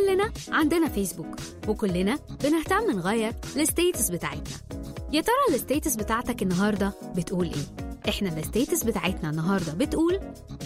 كلنا عندنا فيسبوك وكلنا بنهتم نغير الستيتس بتاعتنا يا ترى الستيتس بتاعتك النهارده بتقول ايه احنا الستيتس بتاعتنا النهارده بتقول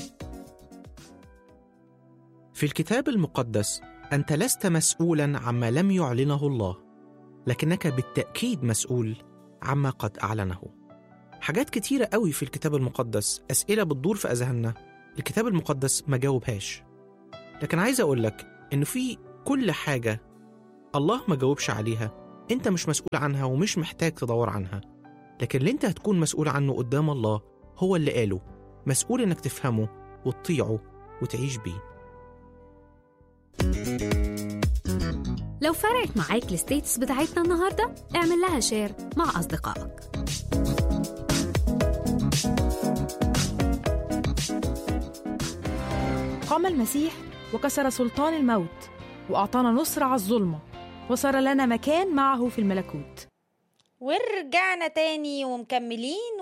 في الكتاب المقدس انت لست مسؤولا عما لم يعلنه الله لكنك بالتاكيد مسؤول عما قد اعلنه حاجات كتيره قوي في الكتاب المقدس اسئله بتدور في اذهاننا الكتاب المقدس ما جاوبهاش لكن عايز اقول لك انه في كل حاجه الله ما جاوبش عليها انت مش مسؤول عنها ومش محتاج تدور عنها لكن اللي انت هتكون مسؤول عنه قدام الله هو اللي قاله مسؤول انك تفهمه وتطيعه وتعيش بيه لو فرقت معاك الستيتس بتاعتنا النهارده اعمل لها شير مع اصدقائك قام المسيح وكسر سلطان الموت وأعطانا نصر على الظلمة وصار لنا مكان معه في الملكوت ورجعنا تاني ومكملين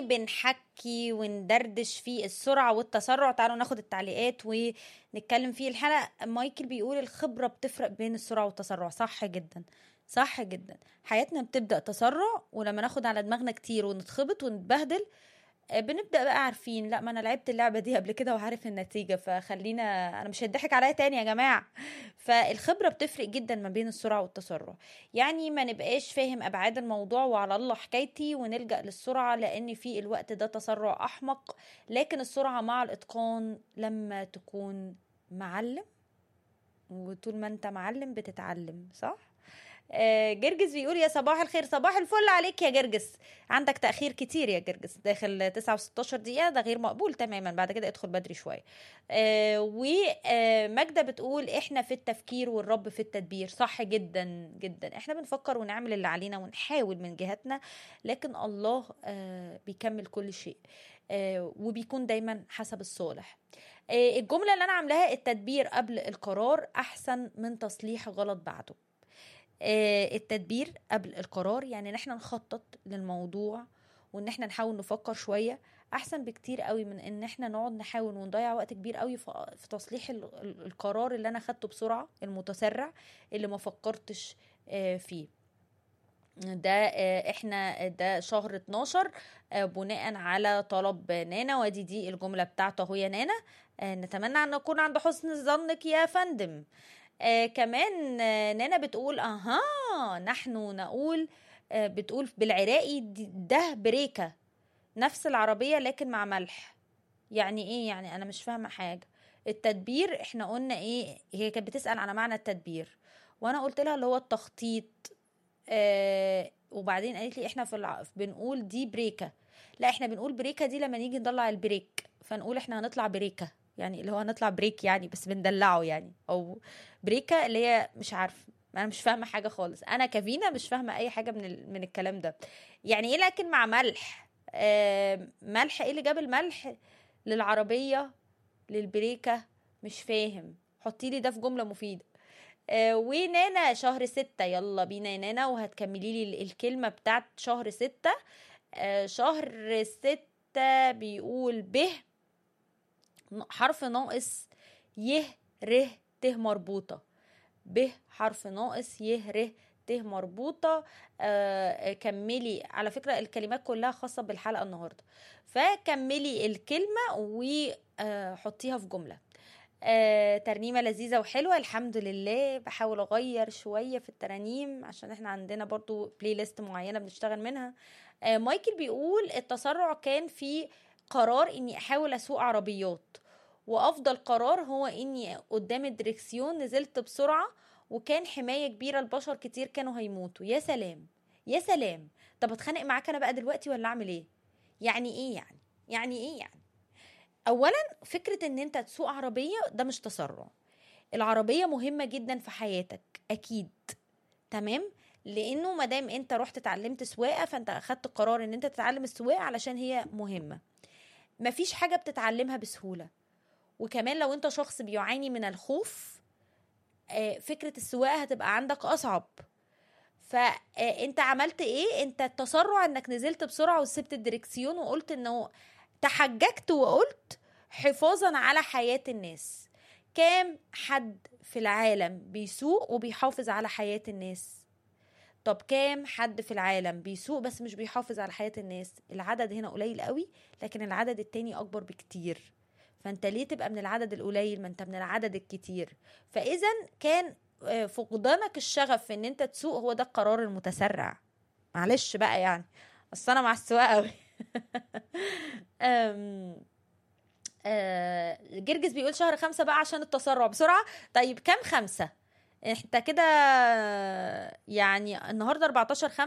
وبنحكي وندردش في السرعة والتسرع تعالوا ناخد التعليقات ونتكلم فيه الحلقة مايكل بيقول الخبرة بتفرق بين السرعة والتسرع صح جدا صح جدا حياتنا بتبدأ تسرع ولما ناخد على دماغنا كتير ونتخبط ونتبهدل آه، بنبدا بقى عارفين لا ما انا لعبت اللعبه دي قبل كده وعارف النتيجه فخلينا انا مش هيضحك عليا تاني يا جماعه فالخبره بتفرق جدا ما بين السرعه والتسرع يعني ما نبقاش فاهم ابعاد الموضوع وعلى الله حكايتي ونلجا للسرعه لان في الوقت ده تسرع احمق لكن السرعه مع الاتقان لما تكون معلم وطول ما انت معلم بتتعلم صح آه، جرجس بيقول يا صباح الخير صباح الفل عليك يا جرجس عندك تأخير كتير يا جرجس داخل 9 و16 دقيقة ده غير مقبول تماما بعد كده ادخل بدري شوية آه وماجدة بتقول احنا في التفكير والرب في التدبير صح جدا جدا احنا بنفكر ونعمل اللي علينا ونحاول من جهتنا لكن الله آه بيكمل كل شيء آه وبيكون دايما حسب الصالح آه الجملة اللي أنا عاملاها التدبير قبل القرار أحسن من تصليح غلط بعده آه، التدبير قبل القرار يعني ان احنا نخطط للموضوع وان احنا نحاول نفكر شويه احسن بكتير قوي من ان احنا نقعد نحاول ونضيع وقت كبير قوي في في تصليح ال- ال- القرار اللي انا خدته بسرعه المتسرع اللي ما فكرتش آه، فيه ده آه، احنا ده شهر 12 آه، بناء على طلب نانا ودي دي الجمله بتاعته اهو يا نانا آه، نتمنى ان نكون عند حسن ظنك يا فندم آه كمان آه نانا بتقول اها نحن نقول آه بتقول بالعراقي دي- ده بريكة نفس العربية لكن مع ملح يعني ايه يعني انا مش فاهمة حاجة التدبير احنا قلنا ايه هي كانت بتسأل على معنى التدبير وانا قلت لها اللي هو التخطيط آه وبعدين قالت لي احنا في الع... بنقول دي بريكة لا احنا بنقول بريكة دي لما نيجي نطلع البريك فنقول احنا هنطلع بريكة يعني اللي هو هنطلع بريك يعني بس بندلعه يعني او بريكا اللي هي مش عارفه انا مش فاهمه حاجه خالص انا كفينا مش فاهمه اي حاجه من ال... من الكلام ده يعني ايه لكن مع ملح آه ملح ايه اللي جاب الملح للعربيه للبريكه مش فاهم حطي لي ده في جمله مفيده آه ونانا شهر ستة يلا بينا يا نانا وهتكملي لي ال- الكلمة بتاعت شهر ستة آه شهر ستة بيقول به حرف ناقص ي ر ت مربوطة ب حرف ناقص ي ر ت مربوطة آه كملي على فكرة الكلمات كلها خاصة بالحلقة النهاردة فكملي الكلمة وحطيها في جملة آه ترنيمة لذيذة وحلوة الحمد لله بحاول أغير شوية في الترانيم عشان احنا عندنا برضو بلاي ليست معينة بنشتغل منها آه مايكل بيقول التسرع كان في قرار اني احاول اسوق عربيات وافضل قرار هو اني قدام الدركسيون نزلت بسرعه وكان حمايه كبيره البشر كتير كانوا هيموتوا يا سلام يا سلام طب اتخانق معاك انا بقى دلوقتي ولا اعمل ايه يعني ايه يعني يعني ايه يعني اولا فكره ان انت تسوق عربيه ده مش تسرع العربيه مهمه جدا في حياتك اكيد تمام لانه ما دام انت رحت اتعلمت سواقه فانت اخدت قرار ان انت تتعلم السواقه علشان هي مهمه مفيش حاجه بتتعلمها بسهوله وكمان لو انت شخص بيعاني من الخوف آه، فكره السواقه هتبقى عندك اصعب فانت عملت ايه انت التسرع انك نزلت بسرعه وسبت الدركسيون وقلت انه تحججت وقلت حفاظا على حياه الناس كام حد في العالم بيسوق وبيحافظ على حياة الناس طب كام حد في العالم بيسوق بس مش بيحافظ على حياة الناس العدد هنا قليل قوي لكن العدد التاني أكبر بكتير فانت ليه تبقى من العدد القليل ما انت من العدد الكتير فاذا كان آه، فقدانك الشغف في ان انت تسوق هو ده القرار المتسرع معلش بقى يعني اصل انا مع السواقه قوي أم، آه، جرجس بيقول شهر خمسة بقى عشان التسرع بسرعة طيب كام خمسة انت كده يعني النهاردة 14 خمسة